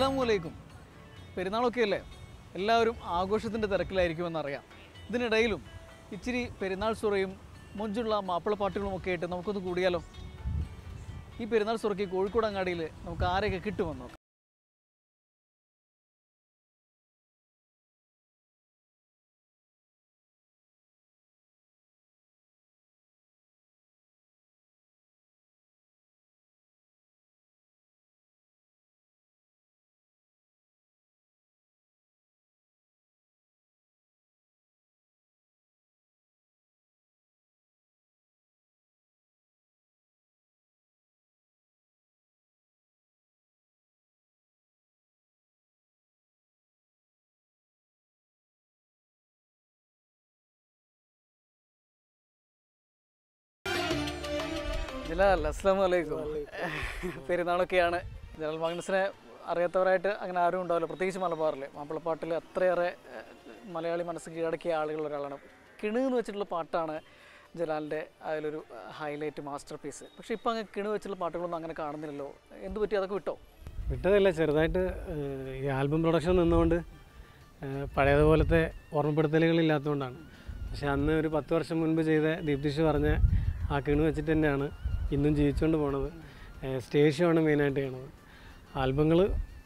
അസ്സാം വലൈക്കും പെരുന്നാളൊക്കെ അല്ലേ എല്ലാവരും ആഘോഷത്തിൻ്റെ തിരക്കിലായിരിക്കുമെന്നറിയാം ഇതിനിടയിലും ഇച്ചിരി പെരുന്നാൾ സുറയും മൊഞ്ചുള്ള മാപ്പിളപ്പാട്ടുകളും ഒക്കെ ആയിട്ട് നമുക്കൊന്ന് കൂടിയാലോ ഈ പെരുന്നാൾ സുറയ്ക്ക് കോഴിക്കോട് അങ്ങാടിയിൽ നമുക്ക് ആരെയൊക്കെ കിട്ടുമെന്ന് നോക്കാം ജലാൽ അസ്സാം വലൈക്കും പെരുന്നാളൊക്കെയാണ് ജലാൽ മാഗ്നസിനെ അറിയാത്തവരായിട്ട് അങ്ങനെ ആരും ഉണ്ടാവില്ല പ്രത്യേകിച്ച് മലബാറിൽ മാപ്പിളപ്പാട്ടിൽ അത്രയേറെ ഏഹ്, മലയാളി മനസ്സ് കീഴടക്കിയ ആളുകൾ ഒരാളാണ് കിണു എന്ന് വെച്ചിട്ടുള്ള പാട്ടാണ് ജലാലിൻ്റെ അതിലൊരു ഹൈലൈറ്റ് മാസ്റ്റർ പീസ് പക്ഷേ ഇപ്പം അങ്ങനെ കിണു വെച്ചിട്ടുള്ള പാട്ടുകളൊന്നും അങ്ങനെ കാണുന്നില്ലല്ലോ എന്ത് പറ്റി അതൊക്കെ വിട്ടോ വിട്ടതല്ല ചെറുതായിട്ട് ഏഹ്, ഈ ആൽബം പ്രൊഡക്ഷൻ നിന്നുകൊണ്ട് ഏഹ്, പഴയതുപോലത്തെ ഓർമ്മപ്പെടുത്തലുകളില്ലാത്തതുകൊണ്ടാണ് പക്ഷെ അന്ന് ഒരു പത്ത് വർഷം മുൻപ് ചെയ്ത ദീപ്തിഷ് പറഞ്ഞ ആ കിണു വെച്ചിട്ട് തന്നെയാണ് ഇന്നും ജീവിച്ചുകൊണ്ട് പോണത് ഏഹ്, സ്റ്റേജ് ഷോ ആണ് മെയിനായിട്ട് ചെയ്യണത് ആൽബങ്ങൾ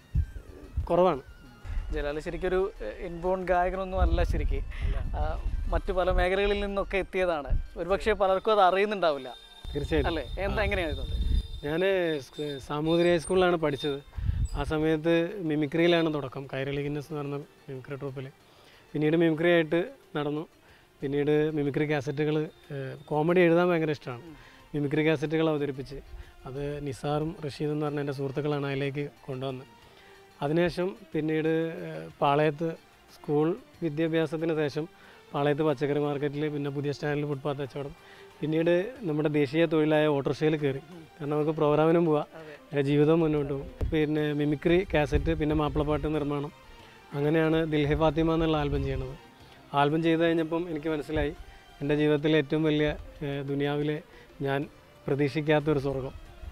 കുറവാണ് ജലാൽ ശരിക്കൊരു ഇൻബോൺ ഗായകനൊന്നും അല്ല ശരിക്ക് ആ, മറ്റു പല മേഖലകളിൽ നിന്നൊക്കെ എത്തിയതാണ് ഒരുപക്ഷെ പലർക്കും അത് അറിയുന്നുണ്ടാവില്ല തീർച്ചയായിട്ടും അല്ലേ എന്താ എങ്ങനെയാണ് ഇത് ഞാൻ സാമൂതിരി ഹൈസ്കൂളിലാണ് പഠിച്ചത് ആ സമയത്ത് മിമിക്രിയിലാണ് തുടക്കം കൈരളി ഗിന്നസ് എന്ന് പറഞ്ഞ മിമിക്രി ട്രൂപ്പിൽ പിന്നീട് മിമിക്രി ആയിട്ട് നടന്നു പിന്നീട് മിമിക്രി കാസറ്റുകൾ കോമഡി എഴുതാൻ ഭയങ്കര ഇഷ്ടമാണ് മിമിക്രി കാസറ്റുകൾ അവതരിപ്പിച്ച് അത് നിസാറും റഷീദും എന്ന് പറഞ്ഞ എൻ്റെ സുഹൃത്തുക്കളാണ് അതിലേക്ക് കൊണ്ടുവന്നത് അതിനുശേഷം പിന്നീട് ഏഹ്, പാളയത്ത് സ്കൂൾ വിദ്യാഭ്യാസത്തിന് ശേഷം പാളയത്ത് പച്ചക്കറി മാർക്കറ്റിൽ പിന്നെ പുതിയ സ്റ്റാൻഡിൽ ഫുട്പാത്ത് കച്ചവടം പിന്നീട് നമ്മുടെ ദേശീയ തൊഴിലായ ഓട്ടോറിക്ഷയിൽ കയറി കാരണം നമുക്ക് പ്രോഗ്രാമിനും പോവാം ഏഹ്, ജീവിതം മുന്നോട്ട് പോകും പിന്നെ മിമിക്രി കാസറ്റ് പിന്നെ മാപ്പിളപ്പാട്ട് നിർമ്മാണം അങ്ങനെയാണ് ദിൽഹെ ഫാത്തിമ എന്നുള്ള ആൽബം ചെയ്യണത് ആൽബം ചെയ്ത് കഴിഞ്ഞപ്പം എനിക്ക് മനസ്സിലായി എൻ്റെ ജീവിതത്തിലെ ഏറ്റവും വലിയ ഏഹ്, ദുനിയാവിലെ ഞാൻ പ്രതീക്ഷിക്കാത്തൊരു സ്വർഗം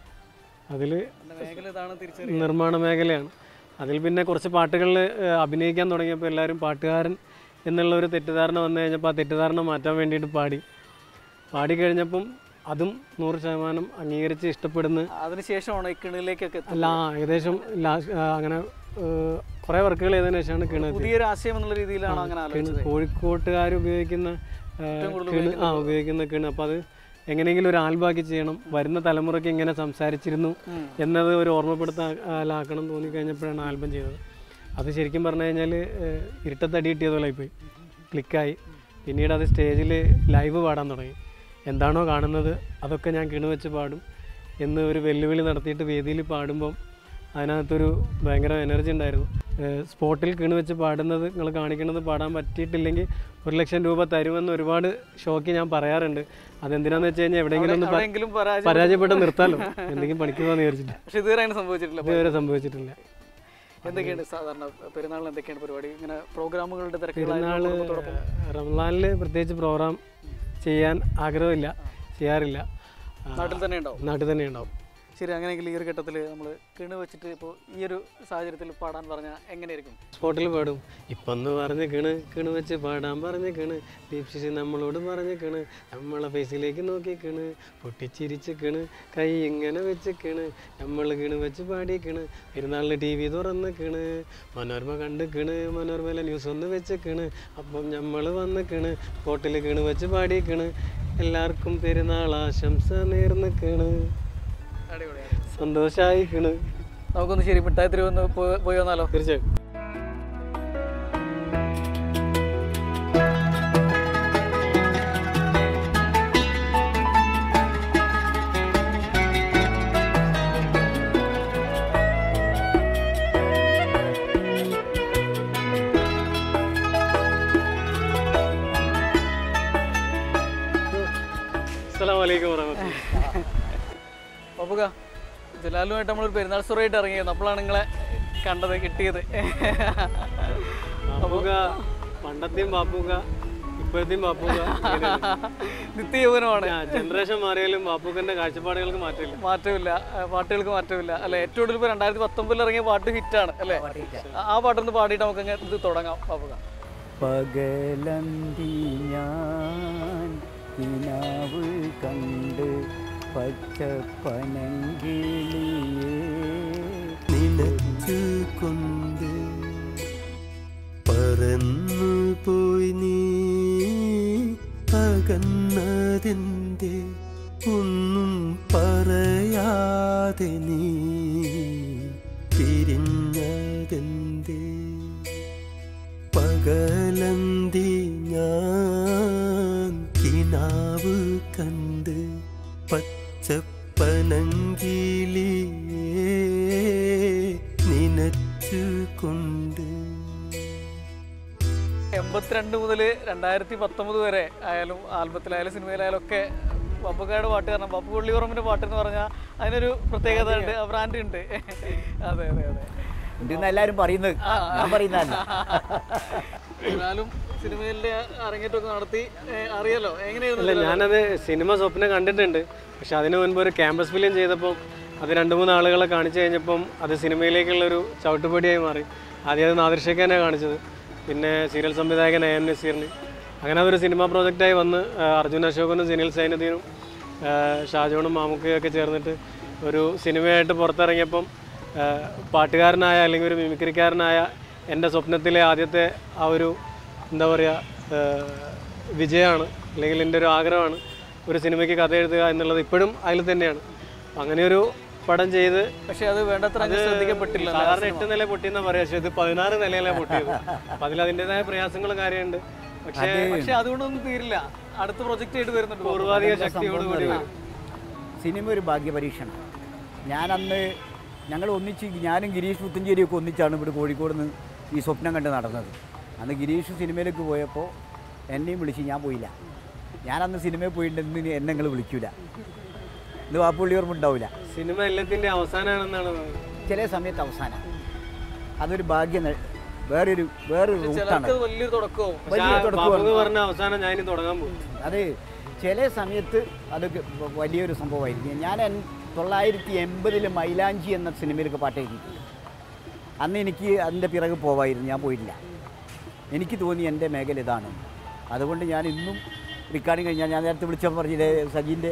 അതിൽ മേഖല ഇതാണ് തിരിച്ചറിയുന്നത് നിർമ്മാണ മേഖലയാണ് അതിൽ പിന്നെ കുറച്ച് പാട്ടുകളിൽ അഭിനയിക്കാൻ തുടങ്ങിയപ്പോൾ എല്ലാവരും പാട്ടുകാരൻ എന്നുള്ള ഒരു തെറ്റിദ്ധാരണ വന്നു കഴിഞ്ഞപ്പോൾ ആ തെറ്റിദ്ധാരണ മാറ്റാൻ വേണ്ടിയിട്ട് പാടി പാടി കഴിഞ്ഞപ്പം അതും നൂറ് ശതമാനം അംഗീകരിച്ച് ഇഷ്ടപ്പെടുന്ന അതിനുശേഷമാണ് ഈ കിണിലേക്കൊക്കെ എത്തുന്നത്. അല്ല ആ, ഏകദേശം ലാസ്റ്റ് അങ്ങനെ ഏഹ്, കുറേ വർക്കുകൾ ചെയ്തതിനു ശേഷമാണ് കിണ പുതിയൊരു ആശയം എന്നുള്ള രീതിയിലാണ് അങ്ങനെ ആലോചിച്ചത് കോഴിക്കോട്ടുകാർ ഉപയോഗിക്കുന്ന ഏഹ്, കിണ് ആ ഉപയോഗിക്കുന്ന കിണ് അപ്പോൾ അത് എങ്ങനെയെങ്കിലും ഒരു ആൽബാക്കി ചെയ്യണം വരുന്ന തലമുറയ്ക്ക് ഇങ്ങനെ സംസാരിച്ചിരുന്നു ഉം. എന്നത് ഒരു ഓർമ്മപ്പെടുത്താലാക്കണം തോന്നിക്കഴിഞ്ഞപ്പോഴാണ് ആൽബം ചെയ്തത് അത് ശരിക്കും പറഞ്ഞു കഴിഞ്ഞാൽ ഇരുട്ടത്തടി കിട്ടിയതുപോലെ ആയിപ്പോയി ക്ലിക്കായി പിന്നീട് അത് സ്റ്റേജിൽ ലൈവ് പാടാൻ തുടങ്ങി എന്താണോ കാണുന്നത് അതൊക്കെ ഞാൻ കിണുവെച്ച് പാടും എന്ന് ഒരു വെല്ലുവിളി നടത്തിയിട്ട് വേദിയിൽ പാടുമ്പം അതിനകത്തൊരു ഭയങ്കര എനർജി ഉണ്ടായിരുന്നു സ്പോട്ടിൽ കിണുവെച്ച് പാടുന്നത് നിങ്ങൾ കാണിക്കുന്നത് പാടാൻ പറ്റിയിട്ടില്ലെങ്കിൽ ഒരു ലക്ഷം രൂപ തരുമെന്ന് ഒരുപാട് ഷോക്ക് ഞാൻ പറയാറുണ്ട് അതെന്തിനാന്ന് വെച്ച് കഴിഞ്ഞാൽ എവിടെയെങ്കിലും ഒന്ന് പ- എവിടെയെങ്കിലും പരാജയം പരാജയപ്പെട്ട് നിർത്താലോ എന്തെങ്കിലും പണിക്ക് പോകാന്ന് വിചാരിച്ചിട്ട് പക്ഷെ ഇതുവരെ അങ്ങനെ സംഭവിച്ചിട്ടില്ല ഇതുവരെ സംഭവിച്ചിട്ടില്ല എന്തൊക്കെയാണ് സാധാരണ പെരുന്നാളിന് എന്തൊക്കെയാണ് പരിപാടി ഇങ്ങനെ പ്രോഗ്രാമുകളുടെ പെരുന്നാൾ തിരക്കുകളായിരുന്നു റംസാനിൽ പ്രത്യേകിച്ച് പ്രോഗ്രാം ചെയ്യാൻ ആഗ്രഹമില്ല ചെയ്യാറില്ല ആ, നാട്ടിൽ തന്നെ ഉണ്ടാവും നാട്ടിൽ തന്നെ ഉണ്ടാവും ശരി അങ്ങനെയെങ്കിൽ ഈ ഒരു ഘട്ടത്തിൽ നമ്മൾ കിണു വെച്ചിട്ട് ഇപ്പോൾ ഈ ഒരു സാഹചര്യത്തിൽ പാടാൻ പറഞ്ഞാൽ എങ്ങനെയായിരിക്കും സ്പോട്ടിൽ പാടും ഇപ്പം ഒന്ന് പറഞ്ഞ് കിണ് കിണ് വെച്ച് പാടാൻ പറഞ്ഞ് കിണ് ദീപ്ഷിച്ച് നമ്മളോട് പറഞ്ഞ് കിണ് നമ്മളെ ഫേസിലേക്ക് നോക്കി കിണ് പൊട്ടിച്ചിരിച്ച് കിണ് കൈ ഇങ്ങനെ വെച്ച് കിണ് നമ്മൾ കിണ് വെച്ച് പാടി കിണ് പെരുന്നാളിന് ടി വി തുറന്ന് കിണ് മനോരമ കണ്ട് കിണ് മനോരമയിലെ ന്യൂസ് ഒന്ന് വെച്ച് കിണ് അപ്പം നമ്മൾ വന്ന് കിണ് സ്പോട്ടിൽ കിണ് വെച്ച് പാടി കിണ് എല്ലാവർക്കും പെരുന്നാൾ ആശംസ നേർന്ന് കിണ് അടിപൊളിയാണ് സന്തോഷായി കിണ് നമുക്കൊന്ന് ശരി മിഠായി തിരുവന്ന് പോയി പോയി വന്നാലോ തീർച്ചയായും അസ്സലാമു അലൈക്കും വറഹ്മത്തുള്ളാഹി പപ്പുക ജലാലുമായിട്ട് നമ്മളൊരു പെരുന്നാൾ സ്റ്റോറിയായിട്ട് ഇറങ്ങിയത് അപ്പോഴാണ് നിങ്ങളെ കണ്ടത് കിട്ടിയത് പാപ്പുക പണ്ടത്തെയും പാപ്പുക ഇപ്പോഴത്തെയും പാപ്പുക ഇങ്ങനെയാണ്. നിത്യ യൗവനമാണ് ജനറേഷൻ മാറിയാലും ബാപ്പുക്കൻ്റെ കാഴ്ചപ്പാടുകൾക്ക് മാറ്റമില്ല മാറ്റമില്ല ആ, പാട്ടുകൾക്ക് മാറ്റമില്ല അല്ലെ ഏറ്റവും കൂടുതൽ ഇപ്പോൾ രണ്ടായിരത്തി പത്തൊമ്പതിൽ ഇറങ്ങിയ പാട്ട് ഹിറ്റാണ് അല്ലേ ആ- ആ പാട്ടൊന്ന് പാടിയിട്ട് നമുക്ക് അങ്ങ് ഇത് തുടങ്ങാം പാപ്പുക പകലന്തി ഞാൻ കിനാവ് കണ്ട് പച്ചപ്പനങ്കിളിയെ നിലച്ചു കൊണ്ട് പറന്നു പോയി നീ അകന്നതിൻ്റെ ഒന്നും പറയാതെ നീ പിരിഞ്ഞതെന്തേ പകലന്തി ഞാൻ കിനാവ് കണ്ട് പച്ചപ്പനങ്കിളിയെ നിനച്ചു കൊണ്ട് എൺപത്തിരണ്ട് മുതൽ രണ്ടായിരത്തി പത്തൊമ്പത് വരെ ആയാലും ആൽബത്തിലായാലും സിനിമയിലായാലും ഒക്കെ പപ്പുക്കാരുടെ പാട്ട് കാരണം പപ്പു പുള്ളിയുറമ്പിൻ്റെ പാട്ട് എന്ന് പറഞ്ഞാൽ അതിനൊരു പ്രത്യേകത ഉണ്ട് ആ ബ്രാൻഡ് ഉണ്ട് അതെ അതെ അതെ ഉണ്ടെന്ന് എല്ലാരും പറയുന്നത് ഞാൻ പറയുന്നതല്ല എന്നാലും സിനിമയിലെ അരങ്ങേറ്റമൊക്കെ നടത്തി ഏ, അറിയാലോ എങ്ങനെയായിരുന്നു അല്ല ഞാനത് സിനിമ സ്വപ്നം കണ്ടിട്ടുണ്ട് പക്ഷെ അതിനു മുൻപ് ഒരു ക്യാമ്പസ് ഫിലിം ചെയ്തപ്പം അത് രണ്ട് മൂന്ന് ആളുകളെ കാണിച്ചു കഴിഞ്ഞപ്പം അത് സിനിമയിലേക്കുള്ളൊരു ചവിട്ടുപടിയായി മാറി ആദ്യം അത് നാദൃശിക്കാനാണ് കാണിച്ചത് പിന്നെ സീരിയൽ സംവിധായകൻ എ എം നസീറിന് അങ്ങനെ അതൊരു സിനിമ പ്രോജക്റ്റായി വന്ന് ആ, അർജുൻ അശോകനും സുനിൽ സൈനുദ്ദീനും ആ, ഷാജോണും മാമുക്കയും ഒക്കെ ചേർന്നിട്ട് ഒരു സിനിമയായിട്ട് പുറത്തിറങ്ങിയപ്പം ആ, പാട്ടുകാരനായ അല്ലെങ്കിൽ ഒരു മിമിക്രിക്കാരനായ എൻ്റെ സ്വപ്നത്തിലെ ആദ്യത്തെ ആ ഒരു എന്താ പറയുക വിജയമാണ് അല്ലെങ്കിൽ എൻ്റെ ഒരു ആഗ്രഹമാണ് ഒരു സിനിമയ്ക്ക് കഥ എഴുതുക എന്നുള്ളത് ഇപ്പോഴും അതിൽ തന്നെയാണ് അപ്പം അങ്ങനെ ഒരു പടം ചെയ്ത് പക്ഷെ അത് വേണ്ടത്ര അങ്ങ് ശ്രദ്ധിക്കപ്പെട്ടില്ല സാധാരണ എട്ട് നില പൊട്ടിയെന്നാ പറയാ പക്ഷെ ഇത് പതിനാറ് നിലയിലെ പൊട്ടിയത് അപ്പം അതിൽ അതിൻ്റെതായ പ്രയാസങ്ങളും കാര്യമുണ്ട് പക്ഷേ പക്ഷെ അതുകൊണ്ടൊന്നും തീരില്ല അടുത്ത പ്രൊജക്റ്റ് ആയിട്ട് വരുന്നുണ്ട് പൂർവാധിക ശക്തിയോടുകൂടി വരും സിനിമ ഒരു ഭാഗ്യപരീക്ഷണം ഞാനന്ന് ഞങ്ങൾ ഒന്നിച്ച് ഞാനും ഗിരീഷ് പുത്തഞ്ചേരിയൊക്കെ ഒന്നിച്ചാണ് ഇവിടെ കോഴിക്കോട് നിന്ന് ഈ സ്വപ്നം കണ്ട് നടന്നത് അന്ന് ഗിരീഷ് സിനിമയിലേക്ക് പോയപ്പോൾ എന്നെയും വിളിച്ച് ഞാൻ പോയില്ല ഞാനന്ന് സിനിമയിൽ പോയിട്ടുണ്ടെന്ന് ഇനി എന്നെ നിങ്ങൾ വിളിക്കൂല ഇത് വാപ്പുള്ളി ഓർമ്മ ഉണ്ടാവില്ല സിനിമ എല്ലാത്തിൻ്റെ അവസാനമാണെന്നാണ് പറയുന്നത്. ചില സമയത്ത് അവസാനം അതൊരു ഭാഗ്യം ന- വേറൊരു വേറൊരു റൂട്ടാണ് ചിലർക്ക് അത് വലിയൊരു തുടക്കവും പക്ഷേ ആ വലിയ തുടക്കമാണ്. ബാബു പറഞ്ഞ അവസാനം ഞാൻ ഇനി തുടങ്ങാൻ പോകും അത് ചില സമയത്ത് അത് വ- വലിയൊരു സംഭവമായിരിക്കും ഞാൻ എൻ- തൊള്ളായിരത്തി എൺപതിൽ മൈലാഞ്ചി എന്ന സിനിമയിലൊക്കെ പാട്ട് എഴുതിയിട്ടുണ്ട് അന്ന് എനിക്ക് അതിൻ്റെ പിറകെ പോവായിരുന്നു ഞാൻ പോയില്ല എനിക്ക് തോന്നി എൻ്റെ മേഖല ഇതാണ് അതുകൊണ്ട് ഞാൻ ഇന്നും റെക്കോർഡിങ് കഴിഞ്ഞാൽ ഞാൻ നേരത്തെ വിളിച്ചപ്പോൾ പറഞ്ഞില്ലേ സജീൻ്റെ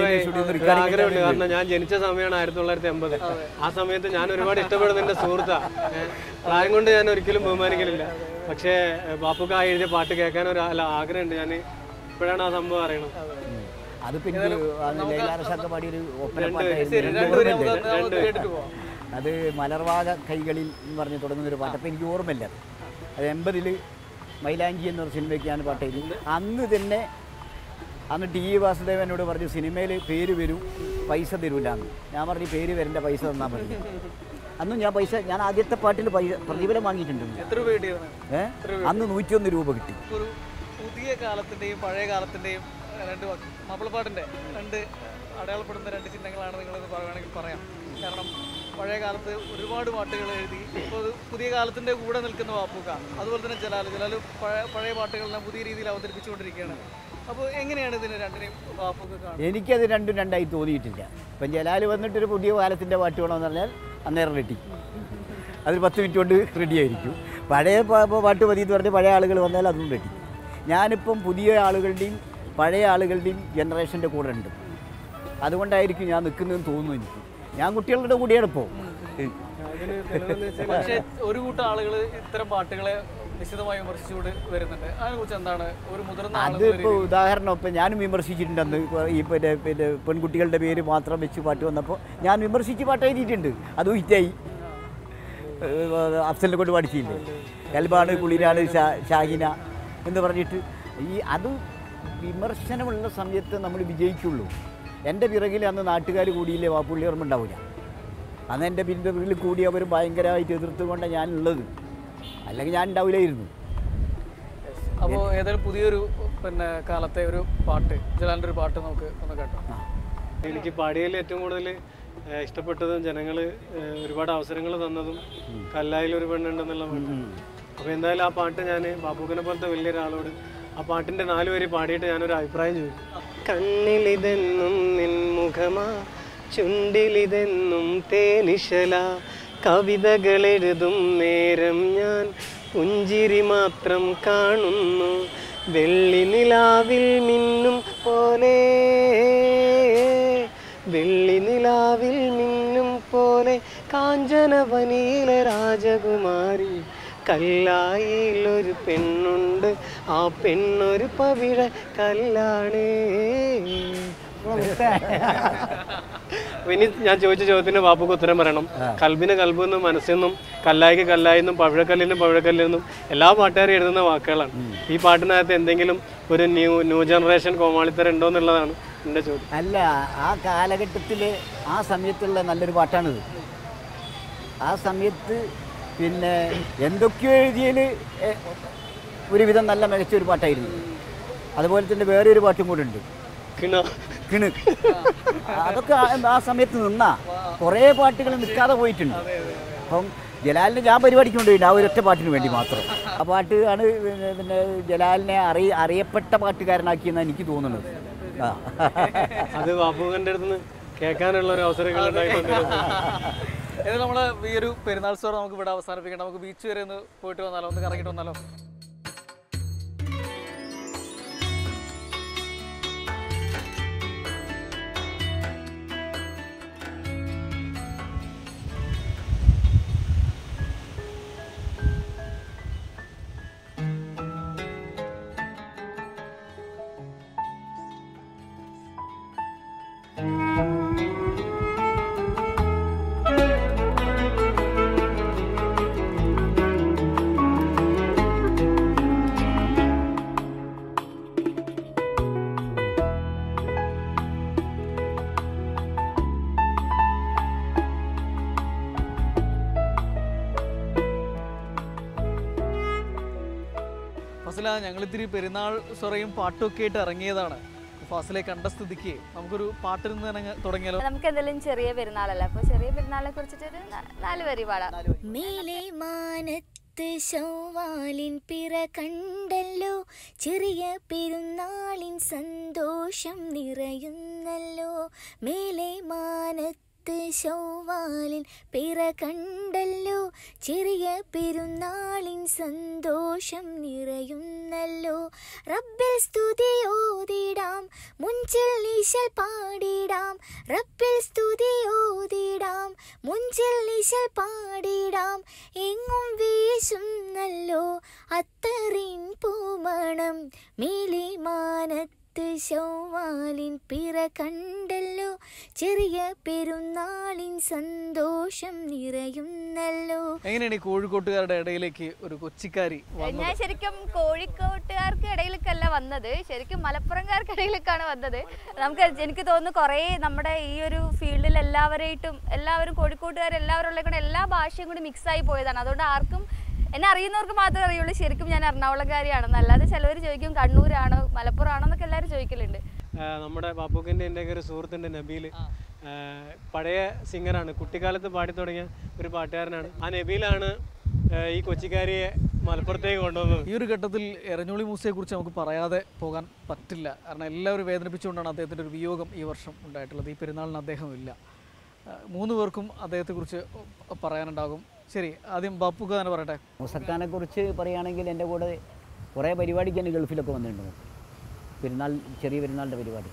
ഒരു ആഗ്രഹമുണ്ട് കാരണം ഞാൻ ജനിച്ച സമയമാണ് ആയിരത്തി തൊള്ളായിരത്തി എൺപത് ആ സമയത്ത് ഞാൻ ഒരുപാട് ഇഷ്ടപ്പെടുന്ന എൻ്റെ സുഹൃത്താ ഏ, പ്രായം കൊണ്ട് ഞാൻ ഒരിക്കലും ബഹുമാനിക്കലില്ല പക്ഷേ ഏ, ബാപ്പുക്ക ആ എഴുതിയ പാട്ട് കേൾക്കാൻ ഒരു അല്ല ആഗ്രഹമുണ്ട് ഞാൻ ഇപ്പോഴാണ് ആ സംഭവം അറിയണത് അതിപ്പോൾ എനിക്ക് ലൈലാറസൊക്കെ പാടിയൊരു ഒപ്പന ശരി പാട്ടായിരുന്നു രണ്ടുപേരും നമുക്ക് ഓർമ്മയില്ല. അത് നമുക്ക് കേട്ടിട്ട് പോവാം അത് മലർവാക കൈകളിൽ എന്ന് പറഞ്ഞ് തുടങ്ങുന്നൊരു പാട്ട് അപ്പോൾ എനിക്ക് ഓർമ്മയില്ല അത്. അത് എൺപതിൽ മൈലാഞ്ചി എന്നൊരു സിനിമയ്ക്ക് ഞാൻ പാട്ട് എഴുതി അന്ന് തന്നെ അന്ന് ടി ഇ വാസുദേവനോട് പറഞ്ഞു സിനിമയിൽ പേര് വരും പൈസ തരൂലെന്ന് ഞാൻ പറഞ്ഞു പേര് വരേണ്ട പൈസ തന്നാൽ മതി അന്നും ഞാൻ പൈസ ഞാൻ ആദ്യത്തെ പാട്ടിൽ പൈസ പ്രതിഫലം വാങ്ങിയിട്ടുണ്ട് എത്ര രൂപ കിട്ടിയിരുന്നു ഏ അന്ന് നൂറ്റിയൊന്ന് രൂപ കിട്ടി ഒരു പുതിയ കാലത്തിന്റെയും പഴയ കാലത്തിന്റെയും ഏഹ്, രണ്ട് വാക്ക് മാപ്പിളപ്പാട്ടിന്റെ രണ്ട് അടയാളപ്പെടുന്ന രണ്ട് ചിഹ്നങ്ങളാണ് നിങ്ങളെന്ന് പറയുകയാണെങ്കിൽ പറയാം കാരണം പഴയ കാലത്ത് ഒരുപാട് പാട്ടുകൾ എഴുതി ഇപ്പോൾ അത് പുതിയ കാലത്തിന്റെ കൂടെ നിൽക്കുന്ന വാപ്പുക അതുപോലെ തന്നെ ജലാല് ജലാല് പഴയ പഴയ പാട്ടുകളെല്ലാം പുതിയ രീതിയിൽ അവതരിപ്പിച്ചുകൊണ്ടിരിക്കുകയാണ് അപ്പോൾ എങ്ങനെയാണ് ഇതിന് രണ്ടിനെയും വാപ്പുക കാണുന്നത് എനിക്കത് രണ്ടും രണ്ടായി തോന്നിയിട്ടില്ല ഇപ്പം ജലാൽ വന്നിട്ടൊരു പുതിയ കാലത്തിൻ്റെ പാട്ട് വേണമെന്ന് പറഞ്ഞാൽ അന്നേരം റെഡി അത് പത്ത് മിനിറ്റ് കൊണ്ട് റെഡി ആയിരിക്കും പഴയ പ- പ- പാട്ട് മതി എന്ന് പറഞ്ഞ് പഴയ ആളുകൾ വന്നാൽ അതും റെഡി ഞാനിപ്പം പുതിയ ആളുകളുടെയും പഴയ ആളുകളുടെയും ജനറേഷൻ്റെ കൂടെ ഉണ്ട് അതുകൊണ്ടായിരിക്കും ഞാൻ നിൽക്കുന്നതെന്ന് തോന്നുന്നു എനിക്ക് ഞാൻ കുട്ടികളുടെ കൂടെയാണ് ഇപ്പോൾ അതിന് തെളിവെന്ന് വെച്ചാൽ പക്ഷേ ഒരു കൂട്ടം ആളുകൾ ഇത്തരം പാട്ടുകളെ നിശിതമായി വിമർശിച്ചുകൊണ്ട് വരുന്നുണ്ട് അതിനെക്കുറിച്ച് എന്താണ് ഒരു മുതിർന്ന ആളുകൾ അതിപ്പോൾ ഉദാഹരണം ഇപ്പം ഞാനും വിമർശിച്ചിട്ടുണ്ട് അന്ന് ഇപ്പൊ ഈ പിന്നെ പിന്നെ പെൺകുട്ടികളുടെ പേര് മാത്രം വെച്ച് പാട്ട് വന്നപ്പോൾ ഞാൻ വിമർശിച്ച് പാട്ട് എഴുതിയിട്ടുണ്ട് അതും ഹിറ്റായി ഏഹ് അഫ്സലിനെ കൊണ്ട് പഠിച്ചില്ലേ കൽബാണ് കുളിരാണ് ഷാ- ഷാഹിന എന്ന് പറഞ്ഞിട്ട് ഈ അത് വിമർശനമുള്ള സമയത്ത് നമ്മൾ വിജയിക്കുള്ളൂ എൻ്റെ പിറകിൽ അന്ന് നാട്ടുകാർ കൂടിയില്ലേ വാപ്പുള്ളി ഓർമ്മ ഉണ്ടാവില്ല അന്ന് എൻ്റെ പിറകിൽ കൂടി അവർ ഭയങ്കരമായിട്ട് എതിർത്തുകൊണ്ടാണ് ഞാനുള്ളത് അല്ലെങ്കിൽ ഞാൻ ഉണ്ടാവില്ലായിരുന്നു അപ്പോൾ ഏതായാലും പുതിയൊരു പിന്നെ കാലത്തെ ഒരു പാട്ട് ജലാലിൻ്റെ ഒരു പാട്ട് നമുക്ക് ഒന്ന് കേട്ടോ എനിക്ക് പാടിയതിൽ ഏറ്റവും കൂടുതൽ ഇഷ്ടപ്പെട്ടതും ജനങ്ങൾ ഒരുപാട് അവസരങ്ങൾ തന്നതും കല്ലായിൽ ഒരു പെണ്ണുണ്ടെന്നുള്ള പാട്ട് അപ്പോൾ എന്തായാലും ആ പാട്ട് ഞാൻ ബാബുക്കനെ പോലത്തെ വലിയൊരാളോട് ആ പാട്ടിൻ്റെ നാല് വരി പാടിയിട്ട് ഞാനൊരു അഭിപ്രായം ചോദിക്കും കണ്ണിലിതെന്നും നിൻ മുഖമാ ചുണ്ടിലിതെന്നും തേനിശല കവിതകൾ എഴുതും നേരം ഞാൻ പുഞ്ചിരി മാത്രം കാണുന്നു വെള്ളി നിലാവിൽ മിന്നും പോലെ വെള്ളി നിലാവിൽ മിന്നും പോലെ കാഞ്ചനവനിയിലെ രാജകുമാരി കല്ലായിൽ ഒരു പെണ്ണുണ്ട് ആ പെണ്ണൊരു പവിഴ കല്ലാണേ ഇനി ഞാൻ ചോദിച്ച ചോദ്യത്തിന് ബാപ്പുക്ക് ഉത്തരം പറയണം കൽബിന് കൽബെന്നും മനസ്സെന്നും കല്ലായിക്ക് കല്ലായെന്നും പവിഴക്കല്ലിനും പവിഴക്കല്ലെന്നും എല്ലാ പാട്ടുകാരും എഴുതുന്ന വാക്കുകളാണ് ഈ പാട്ടിനകത്ത് എന്തെങ്കിലും ഒരു ന്യൂ ന്യൂ ജനറേഷൻ കോമാളിത്തരം ഉണ്ടോ എന്നുള്ളതാണ് എൻ്റെ ചോദ്യം അല്ല ആ കാലഘട്ടത്തിൽ ആ സമയത്തുള്ള നല്ലൊരു പാട്ടാണിത് ആ സമയത്ത് പിന്നെ എന്തൊക്കെയോ എഴുതിയതിൽ ഒരുവിധം നല്ല മികച്ച ഒരു പാട്ടായിരുന്നു അതുപോലെ തന്നെ വേറെ ഒരു പാട്ടും കൂടെ ഉണ്ട് കിണ കിണ് അതൊക്കെ ആ- ആ സമയത്ത് നിന്നാ കുറേ പാട്ടുകൾ നിൽക്കാതെ പോയിട്ടുണ്ട് അപ്പം ജലാലിനെ ഞാൻ പരിപാടിക്ക് കൊണ്ടുപോയിട്ടുണ്ട് ആ ഒരൊറ്റ പാട്ടിന് വേണ്ടി മാത്രം ആ പാട്ട് ആണ് പിന്നെ പിന്നെ ജലാലിനെ അറി അറിയപ്പെട്ട പാട്ടുകാരനാക്കിയെന്നാണ് എനിക്ക് തോന്നുന്നത് ആ അത് ബാപ്പുവിൻ്റെ അടുത്ത് നിന്ന് കേൾക്കാനുള്ള ഒരു അവസരങ്ങൾ ഉണ്ടായിട്ടുണ്ട് ഇത് നമ്മൾ ഈ ഒരു പെരുന്നാൾ സ്റ്റോർ നമുക്ക് ഇവിടെ അവസാനിപ്പിക്കണം നമുക്ക് ബീച്ച് വരെ ഒന്ന് പോയിട്ട് വന്നാലോ ഒന്ന് കറങ്ങിയിട്ട് വന്നാലോ ഫസില ഞങ്ങളിത്തിരി പെരുന്നാൾ സൊറയും പാട്ടും ഒക്കെ ആയിട്ട് ഇറങ്ങിയതാണ് ഫാസിലെ കണ്ട സ്ഥിതിക്ക് നമുക്കൊരു പാട്ടിൽ നിന്ന് തന്നെ അങ്ങ് തുടങ്ങിയാലോ നമുക്ക് എന്തെങ്കിലും ചെറിയ പെരുന്നാളല്ല അപ്പൊ ചെറിയ പെരുന്നാളിനെ കുറിച്ചിട്ടൊരു ന- നാല് വരി പാടാം മേലെ മാനത്ത് ശൗവാലിൻ പിറ കണ്ടല്ലോ ചെറിയ പെരുന്നാളിൻ സന്തോഷം നിറയുന്നല്ലോ മേലെ മാനത്ത് ശൗവാലിൻ പിറ കണ്ടല്ലോ ചെറിയ പെരുന്നാളിൻ സന്തോഷം നിറയുന്നല്ലോ റബ്ബിൽ സ്തുതി ഓതിടാം മുഞ്ചിൽ ഈശൽ പാടിടാം റബ്ബിൽ സ്തുതി ഓതിടാം മുഞ്ചിൽ ഈശൽ പാടിടാം എങ്ങും വീശുന്നല്ലോ അത്തറിൻ പൂമണം മേലെ മാനത്ത് ശൗവാലിൻ പിറ കണ്ടല്ലോ ചെറിയ പെരുന്നാളിൻ സന്തോഷം നിറയുന്നല്ലോ എങ്ങനെയാണ് ഈ കോഴിക്കോട്ടുകാരുടെ ഇടയിലേക്ക് ഒരു കൊച്ചിക്കാരി വന്നത് ഞാൻ ശരിക്കും കോഴിക്കോട്ടുകാർക്ക് ഇടയിലേക്കല്ല വന്നത് ശരിക്കും മലപ്പുറംകാർക്ക് ഇടയിലേക്കാണ് വന്നത് നമുക്ക് എനിക്ക് തോന്നുന്നു കുറേ നമ്മുടെ ഈ ഒരു ഫീൽഡിൽ എല്ലാവരായിട്ടും എല്ലാവരും കോഴിക്കോട്ടുകാർ എല്ലാവരും ഉള്ള കൂടെ എല്ലാ ഭാഷയും കൂടി മിക്സ് ആയി പോയതാണ് അതുകൊണ്ട് ആർക്കും എന്നെ അറിയുന്നവർക്ക് മാത്രമേ അറിയുള്ളൂ ശരിക്കും ഞാൻ എറണാകുളംകാരിയാണെന്ന് അല്ലാതെ ചിലവർ ചോദിക്കും കണ്ണൂരാണോ മലപ്പുറം എന്നൊക്കെ എല്ലാവരും ചോദിക്കലുണ്ട് ആ, നമ്മുടെ ബാപ്പുക്കിൻ്റെ എൻ്റെ ഒരു സുഹൃത്തുണ്ട് നബീൽ ആ, പഴയ സിംഗറാണ് കുട്ടിക്കാലത്ത് പാടി തുടങ്ങിയ ഒരു പാട്ടുകാരനാണ് ആ നബീലാണ് ആ, ഈ കൊച്ചിക്കാരിയെ മലപ്പുറത്തേക്ക് കൊണ്ടുവന്നത് ഈ ഒരു ഘട്ടത്തിൽ എരഞ്ഞോളി മൂസയെ കുറിച്ച് നമുക്ക് പറയാതെ പോകാൻ പറ്റില്ല കാരണം എല്ലാവരും വേദനിപ്പിച്ചുകൊണ്ടാണ് അദ്ദേഹത്തിൻ്റെ ഒരു വിയോഗം ഈ വർഷം ഉണ്ടായിട്ടുള്ളത് ഈ പെരുന്നാളിന് അദ്ദേഹം ഇല്ല ആ, മൂന്ന് പേർക്കും അദ്ദേഹത്തെക്കുറിച്ച് പറയാനുണ്ടാകും ശരി ആദ്യം ബാപ്പുക്ക തന്നെ പറയട്ടെ മൂസക്കാനെ കുറിച്ച് പറയുകയാണെങ്കിൽ എൻ്റെ കൂടെ കുറേ പരിപാടിക്ക് തന്നെ ഗൾഫിലൊക്കെ വന്നിട്ടുണ്ട് പെരുന്നാൾ ചെറിയ പെരുന്നാളിൻ്റെ പരിപാടി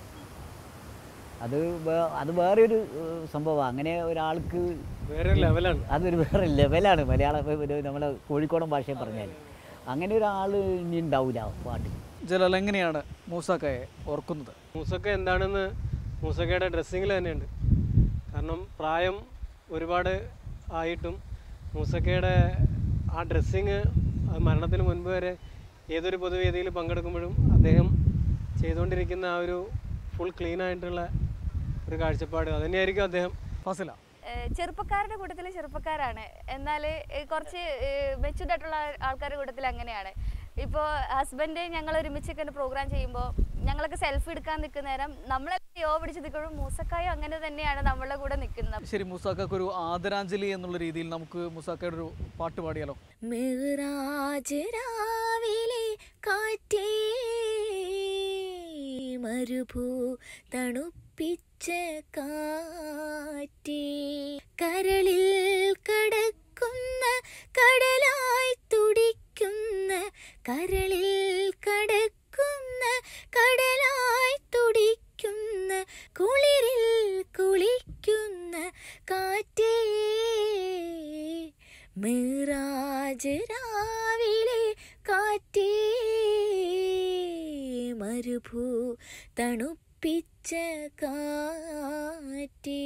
അത് വേ- അത് വേറെ ഒരു സംഭവമാണ് അങ്ങനെ ഒരാൾക്ക് വേറെ ലെവലാണ് അതൊരു വേറെ ലെവലാണ് മലയാള ഒരു നമ്മളെ കോഴിക്കോടൻ ഭാഷയിൽ പറഞ്ഞാൽ അങ്ങനെ ഒരാൾ ഇനി ഉണ്ടാവില്ല പാട്ടിൽ ജലാൽ എങ്ങനെയാണ് മൂസാക്കയെ ഓർക്കുന്നത് മൂസക്ക എന്താണെന്ന് മൂസക്കയുടെ ഡ്രസ്സിങ്ങിൽ തന്നെയുണ്ട് കാരണം പ്രായം ഒരുപാട് ആയിട്ടും മൂസക്കയുടെ ആ ഡ്രസ്സിങ് മരണത്തിന് മുൻപ് വരെ ഏതൊരു പൊതുവേദിയിൽ പങ്കെടുക്കുമ്പോഴും അദ്ദേഹം ചെയ്തുകൊണ്ടിരിക്കുന്ന ആ ഒരു ഫുൾ ക്ലീൻ ആയിട്ടുള്ള ഒരു കാഴ്ചപ്പാട് അതുതന്നെയായിരിക്കും അദ്ദേഹം ഫാസില ഏഹ് ചെറുപ്പക്കാരുടെ കൂട്ടത്തിൽ ചെറുപ്പക്കാരാണ് എന്നാൽ കുറച്ച് മെച്ചൂർഡ് ആയിട്ടുള്ള ആൾക്കാരുടെ കൂട്ടത്തിൽ അങ്ങനെയാണ് ഇപ്പോൾ ഹസ്ബൻഡ് ഞങ്ങൾ ഒരുമിച്ചൊക്കെ ഒരു പ്രോഗ്രാം ചെയ്യുമ്പോൾ ഞങ്ങളൊക്കെ സെൽഫി എടുക്കാൻ നിൽക്കുന്ന നേരം നമ്മളെ യോ പിടിച്ച് നിൽക്കുമ്പോഴും മൂസക്കായും അങ്ങനെ തന്നെയാണ് നമ്മളുടെ കൂടെ നിൽക്കുന്നത് ശരി മൂസാക്കക്ക് ഒരു ആദരാഞ്ജലി എന്നുള്ള രീതിയിൽ നമുക്ക് മൂസാക്കയുടെ ഒരു പാട്ട് പാടിയാലോ മിറാജ് രാവിലെ കാറ്റേ മരുഭൂ തണുപ്പിച്ച കാറ്റേ കരളിൽ കടക്കുന്ന കടലായി തുടിക്കുന്ന കരളിൽ കടക്കുന്ന കടലായി തുടിക്കുന്ന കുളിരിൽ കുളിക്കുന്ന കാറ്റേ മിറാജ് രാവിലെ കാറ്റേ മരുഭൂ തണുപ്പിച്ച കാറ്റേ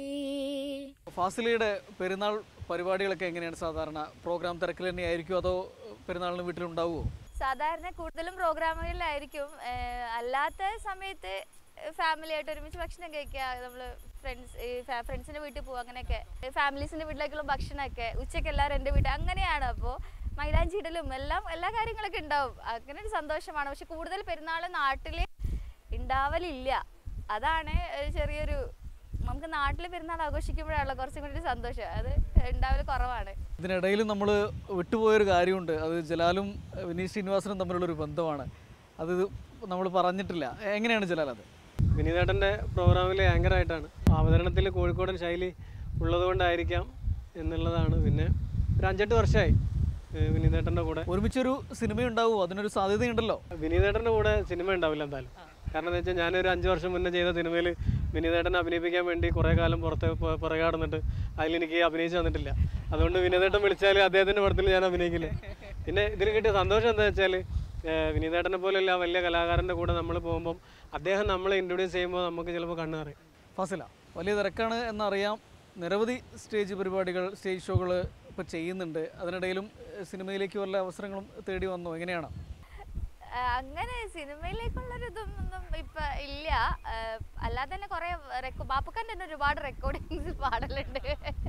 ഫാസിലയുടെ പെരുന്നാൾ പരിപാടികളൊക്കെ എങ്ങനെയാണ് സാധാരണ പ്രോഗ്രാം തിരക്കിൽ തന്നെയായിരിക്കും അതോ പെരുന്നാളിന് വീട്ടിലുണ്ടാവുമോ സാധാരണ കൂടുതലും പ്രോഗ്രാമുകളിലായിരിക്കും ഏഹ് അല്ലാത്ത സമയത്ത് ഫാമിലി ആയിട്ട് ഒരുമിച്ച് ഭക്ഷണം കഴിക്കുക നമ്മൾ ഫ്രണ്ട്സ് ഫ്രണ്ട്സിൻ്റെ വീട്ടിൽ പോകുക അങ്ങനെയൊക്കെ ഫാമിലീസിൻ്റെ വീട്ടിലേക്കുള്ള ഭക്ഷണമൊക്കെ ഉച്ചയ്ക്ക് എല്ലാവരും എൻ്റെ വീട്ടിൽ അങ്ങനെയാണ് അപ്പോൾ മൈലാഞ്ചി ഇടലും എല്ലാം എല്ലാ കാര്യങ്ങളൊക്കെ ഉണ്ടാവും അങ്ങനെ ഒരു സന്തോഷമാണ് പക്ഷെ കൂടുതൽ പെരുന്നാൾ നാട്ടിൽ ഉണ്ടാവലില്ല അതാണ് ഒരു ചെറിയൊരു നമുക്ക് നാട്ടിൽ പെരുന്നാൾ ആഘോഷിക്കുമ്പോഴാണല്ലോ കുറച്ചും കൂടി ഒരു സന്തോഷം അത് ഉണ്ടാവൽ കുറവാണ് ഇതിനിടയിൽ നമ്മൾ വിട്ടുപോയൊരു കാര്യമുണ്ട് അത് ജലാലും വിനീത് ശ്രീനിവാസനും തമ്മിലുള്ളൊരു ബന്ധമാണ് അത് നമ്മൾ പറഞ്ഞിട്ടില്ല എങ്ങനെയാണ് ജലാൽ അത് വിനീതേട്ടൻ്റെ പ്രോഗ്രാമിലെ ആങ്കറായിട്ടാണ് അവതരണത്തിൽ കോഴിക്കോടൻ ശൈലി ഉള്ളതുകൊണ്ടായിരിക്കാം എന്നുള്ളതാണ് പിന്നെ ഒരു അഞ്ചെട്ട് വർഷമായി ഏഹ് വിനീതേട്ടൻ്റെ കൂടെ ഒരുമിച്ചൊരു സിനിമ ഉണ്ടാവുമോ അതിനൊരു സാധ്യതയുണ്ടല്ലോ വിനീതേട്ടൻ്റെ കൂടെ സിനിമ ഉണ്ടാവില്ല എന്തായാലും കാരണം എന്താ വെച്ചാൽ ഞാനൊരു അഞ്ച് വർഷം മുന്നേ ചെയ്ത സിനിമയിൽ വിനീതേട്ടനെ അഭിനയിപ്പിക്കാൻ വേണ്ടി കുറേ കാലം പുറത്ത് പ- പുറകെ നടന്നിട്ട് അതിലെനിക്ക് അഭിനയിച്ച് തന്നിട്ടില്ല അതുകൊണ്ട് വിനീതേട്ടൻ വിളിച്ചാൽ അദ്ദേഹത്തിൻ്റെ പടത്തിൽ ഞാൻ അഭിനയിക്കില്ല പിന്നെ ഇതിൽ കിട്ടിയ സന്തോഷം എന്താ വെച്ചാൽ വിനീതേട്ടനെ പോലെയുള്ള ആ വലിയ കലാകാരൻ്റെ കൂടെ നമ്മൾ പോകുമ്പം അദ്ദേഹം നമ്മളെ ഇൻട്രൊഡ്യൂസ് ചെയ്യുമ്പോൾ നമുക്ക് ചിലപ്പോൾ കണ്ണ് നിറയും ഫാസില വലിയ തിരക്കാണ് എന്നറിയാം നിരവധി സ്റ്റേജ് പരിപാടികൾ സ്റ്റേജ് ഷോകൾ ഇപ്പോൾ ചെയ്യുന്നുണ്ട് അതിനിടയിലും ഏഹ്, സിനിമയിലേക്ക് വല്ല അവസരങ്ങളും തേടി വന്നോ എങ്ങനെയാണ് ആ, അങ്ങനെ സിനിമയിലേക്കുള്ളൊരു ഇതൊന്നും ഇപ്പൊ ഇല്ല ആ, അല്ലാതെ തന്നെ കുറെ ബാപ്പുക്കാൻ്റെ തന്നെ ഒരുപാട് റെക്കോർഡിങ്സ് പാടലുണ്ട്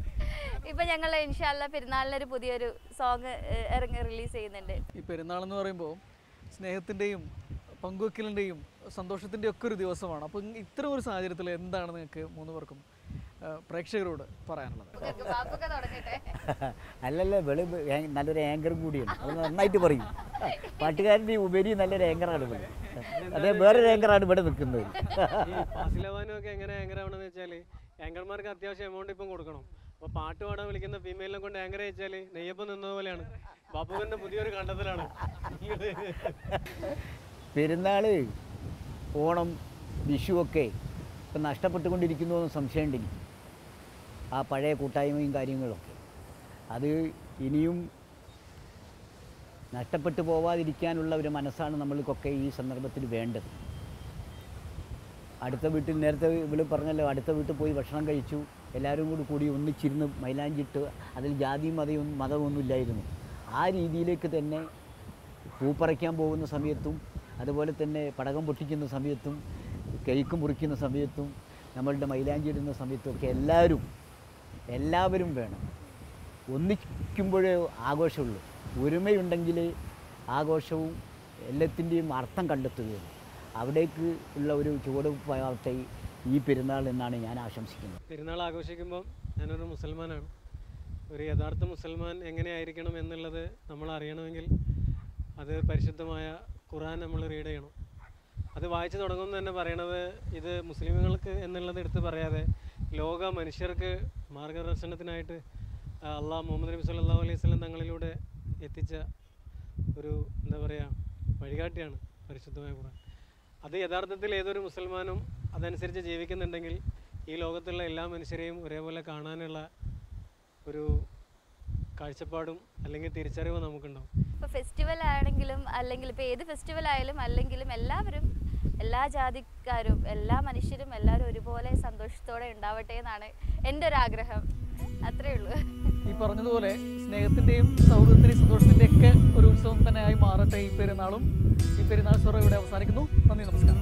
ഇപ്പൊ ഞങ്ങൾ ഇൻഷാല്ല പെരുന്നാളിനൊരു പുതിയൊരു സോങ് ഇറങ്ങി റിലീസ് ചെയ്യുന്നുണ്ട് ഈ പെരുന്നാളെന്ന് പറയുമ്പോൾ സ്നേഹത്തിൻ്റെയും പങ്കുവെക്കലിൻ്റെയും സന്തോഷത്തിൻ്റെയും ഒക്കെ ഒരു ദിവസമാണ് അപ്പോൾ ഇത്തരം ഒരു സാഹചര്യത്തിൽ എന്താണ് നിങ്ങൾക്ക് മൂന്ന് പേർക്കും ഏഹ്, പ്രേക്ഷകരോട് പറയാനുള്ളത് ബാപ്പുക്ക തുടങ്ങട്ടെ അല്ലല്ല വെളി ഏ- നല്ലൊരു ആങ്കറും കൂടിയാണ് അത് നന്നായിട്ട് പറയും പാട്ടുകാരൻ്റെ ഉപരി നല്ലൊരു ആങ്കറാണ് ഇവിടെ അതെ വേറൊരു ആങ്കറാണ് ഇവിടെ നിൽക്കുന്നത് ഈ ഫാസിലവാനും ഒക്കെ എങ്ങനെ ആങ്കർ ആവണമെന്ന് വെച്ചാൽ ആങ്കർമാർക്ക് അത്യാവശ്യം എമൗണ്ട് ഇപ്പം കൊടുക്കണം അപ്പോൾ പാട്ട് പാടാൻ വിളിക്കുന്ന ഫീമെയിലിനെ കൊണ്ട് ആങ്കർ അയച്ചാൽ നെയ്യപ്പം നിന്നത് പോലെയാണ് ബാപ്പുവിൻ്റെ പുതിയൊരു കണ്ടെത്തലാണ് പെരുന്നാൾ ഓണം വിഷുവൊക്കെ ഇപ്പം നഷ്ടപ്പെട്ടുകൊണ്ടിരിക്കുന്നു എന്ന് സംശയമുണ്ടെങ്കിൽ ആ പഴയ കൂട്ടായ്മയും കാര്യങ്ങളൊക്കെ അത് ഇനിയും നഷ്ടപ്പെട്ടു പോവാതിരിക്കാനുള്ള ഒരു മനസ്സാണ് നമ്മൾക്കൊക്കെ ഈ സന്ദർഭത്തിൽ വേണ്ടത് അടുത്ത വീട്ടിൽ നേരത്തെ ഇവിടെ പറഞ്ഞല്ലോ അടുത്ത വീട്ടിൽ പോയി ഭക്ഷണം കഴിച്ചു എല്ലാവരും കൂടി കൂടി ഒന്നിച്ചിരുന്ന് മൈലാഞ്ചിട്ട് അതിൽ ജാതിയും മതവും മതമൊന്നും ഇല്ലായിരുന്നു ആ രീതിയിലേക്ക് തന്നെ പൂപ്പറയ്ക്കാൻ പോകുന്ന സമയത്തും അതുപോലെ തന്നെ പടകം പൊട്ടിക്കുന്ന സമയത്തും കേക്ക് മുറിക്കുന്ന സമയത്തും നമ്മളുടെ മൈലാഞ്ചി ഇടുന്ന സമയത്തും ഒക്കെ എല്ലാവരും എല്ലാവരും വേണം ഒന്നിക്കുമ്പോഴേ ആഘോഷമുള്ളൂ ഒരുമയുണ്ടെങ്കിൽ ആഘോഷവും എല്ലാത്തിൻ്റെയും അർത്ഥം കണ്ടെത്തുകയുള്ളൂ അവിടേക്ക് ഉള്ള ഒരു ചുവടുവയ്പ്പാവട്ടെ ഈ പെരുന്നാൾ എന്നാണ് ഞാൻ ആശംസിക്കുന്നത് പെരുന്നാൾ ആഘോഷിക്കുമ്പോൾ ഞാനൊരു മുസൽമാനാണ് ഒരു യഥാർത്ഥ മുസൽമാൻ എങ്ങനെയായിരിക്കണം എന്നുള്ളത് നമ്മൾ അറിയണമെങ്കിൽ അത് പരിശുദ്ധമായ ഖുറാൻ നമ്മൾ റീഡ് ചെയ്യണം അത് വായിച്ചു തുടങ്ങുമ്പോൾ തന്നെ പറയണത് ഇത് മുസ്ലിമുകൾക്ക് എന്നുള്ളത് എടുത്ത് പറയാതെ ലോക മനുഷ്യർക്ക് മാർഗദർശനത്തിനായിട്ട് ആ, അള്ളാഹ് മുഹമ്മദ് നബി സല്ലല്ലാഹു അലൈഹി വസല്ലം തങ്ങളിലൂടെ എത്തിച്ച ഒരു എന്താ പറയുക വഴികാട്ടിയാണ് പരിശുദ്ധമായ ഖുറാൻ അത് യഥാർത്ഥത്തിൽ ഏതൊരു മുസൽമാനും അതനുസരിച്ച് ജീവിക്കുന്നുണ്ടെങ്കിൽ ഈ ലോകത്തുള്ള എല്ലാ മനുഷ്യരെയും ഒരേപോലെ കാണാനുള്ള ഒരു കാഴ്ചപ്പാടും അല്ലെങ്കിൽ തിരിച്ചറിവും നമുക്കുണ്ടാവും ഇപ്പൊ ഫെസ്റ്റിവൽ ആണെങ്കിലും അല്ലെങ്കിൽ ഇപ്പൊ ഏത് ഫെസ്റ്റിവൽ ആയാലും അല്ലെങ്കിലും എല്ലാവരും എല്ലാ ജാതിക്കാരും എല്ലാ മനുഷ്യരും എല്ലാവരും ഒരുപോലെ സന്തോഷത്തോടെ ഉണ്ടാവട്ടെ എന്നാണ് എൻ്റെ ഒരു ആഗ്രഹം അത്രേ ഉള്ളൂ ഈ പറഞ്ഞതുപോലെ സ്നേഹത്തിൻ്റെയും സൗഹൃദത്തിൻ്റെയും സന്തോഷത്തിൻ്റെയും ഒക്കെ ഒരു ഉത്സവം തന്നെയായി മാറട്ടെ ഈ പെരുന്നാളും ഈ പെരുന്നാൾ സ്വറ ഇവിടെ അവസാനിക്കുന്നു നന്ദി നമസ്കാരം